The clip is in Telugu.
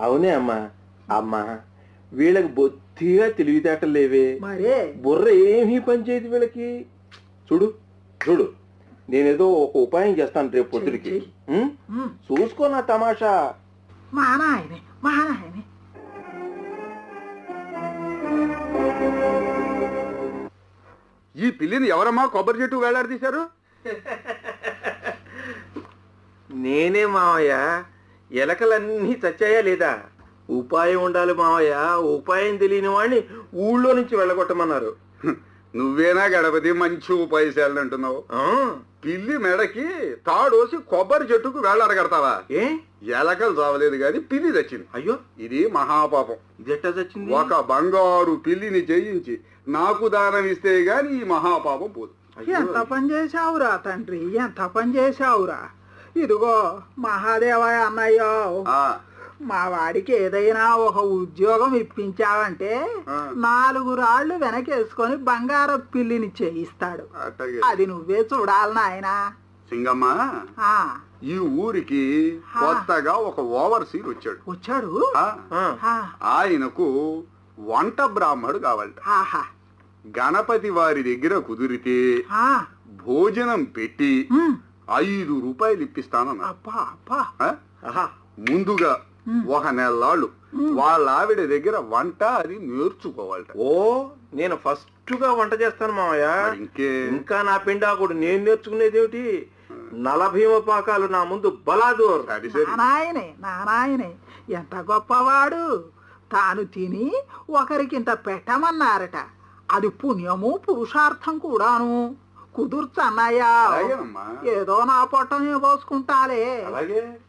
అవునే అమ్మా అమ్మా వీళ్ళకి బొత్తిగా తెలివితేటలు లేవే మరే బుర్ర ఏమీ పనిచేయదు వీళ్ళకి చూడు చూడు నేనేదో ఒక ఉపాయం చేస్తాను రేపు పొద్దుడికి చెయ్యి, ఉం? ఉమ్, చూసుకో నా తమాషా మా నాయనే మా నాయనే ఈ పిల్లిని ఎవరమ్మా కొబ్బరి చెట్టు వేలాడదీశారు నేనే మావయ్య ఎలకలన్నీ చచ్చాయా లేదా ఉపాయం ఉండాలి మావయ్య ఉపాయం తెలియని వాడిని ఊళ్ళో నుంచి వెళ్ళగొట్టమన్నారు నువ్వేనా గణపతి మంచి ఉపాయశాలని అంటున్నావు ఆ, పిల్లి మెడకి తాడోసి కొబ్బరి చెట్టుకు వేలాడగడతావా ఏ ఎలకలు చావలేదు గాని పిల్లి తెచ్చింది అయ్యో ఇది మహాపాపం ఇది ఎట్టా చచ్చింది ఒక బంగారు పిల్లిని చేయించి నాకు దానం ఇస్తే గాని ఈ మహాపాపం పోదు అయ్యో. ఎంత పని చేశావురా తండ్రి ఎంత పని చేశావురా ఇదిగో మహాదేవయ్య అన్నయ్యో ఆ, మా వాడికి ఏదైనా ఒక ఉద్యోగం ఇప్పించావంటే ఆ. నాలుగు రాళ్ళు వెనకేసుకొని బంగారం పిల్లిని చేయిస్తాడు అట్టగే అది నువ్వే చూడాలి నాయనా సింగమ్మ ఆ, ఈ ఊరికి కొత్తగా ఒక ఓవర్సీర్ వచ్చాడు వచ్చాడు ఆ, ఆ, ఆ, ఆయనకు వంట బ్రాహ్మడు కావాలట ఆహా గణపతి వారి దగ్గర కుదిరితే ఆ, భోజనం పెట్టి ఉమ్, ఐదు రూపాయలు ఇప్పిస్తానన్నా అబ్బా అబ్బా ఆ? ఆహా ముందుగా ఒక నెలలాళ్ళు వాళ్ళ ఆవిడ దగ్గర వంట అది నేర్చుకోవాలట ఓ నేను ఫస్ట్ గా వంట చేస్తాను మావయ్య మరి ఇంకే ఇంకా నా పిండాకుడు నేను నేర్చుకునేది ఏమిటి నలభీమ పాకాలు నా ముందు బలాదూర్ సరి సరి నానాయనే నానాయనే ఎంత గొప్పవాడు తాను తిని ఒకరికింత పెట్టమన్నారట అది పుణ్యము పురుషార్థం కూడాను కుదుర్చన్నయ్యా అలాగేనమ్మా ఏదో నా పొట్టనే పోసుకుంటాలే అలాగే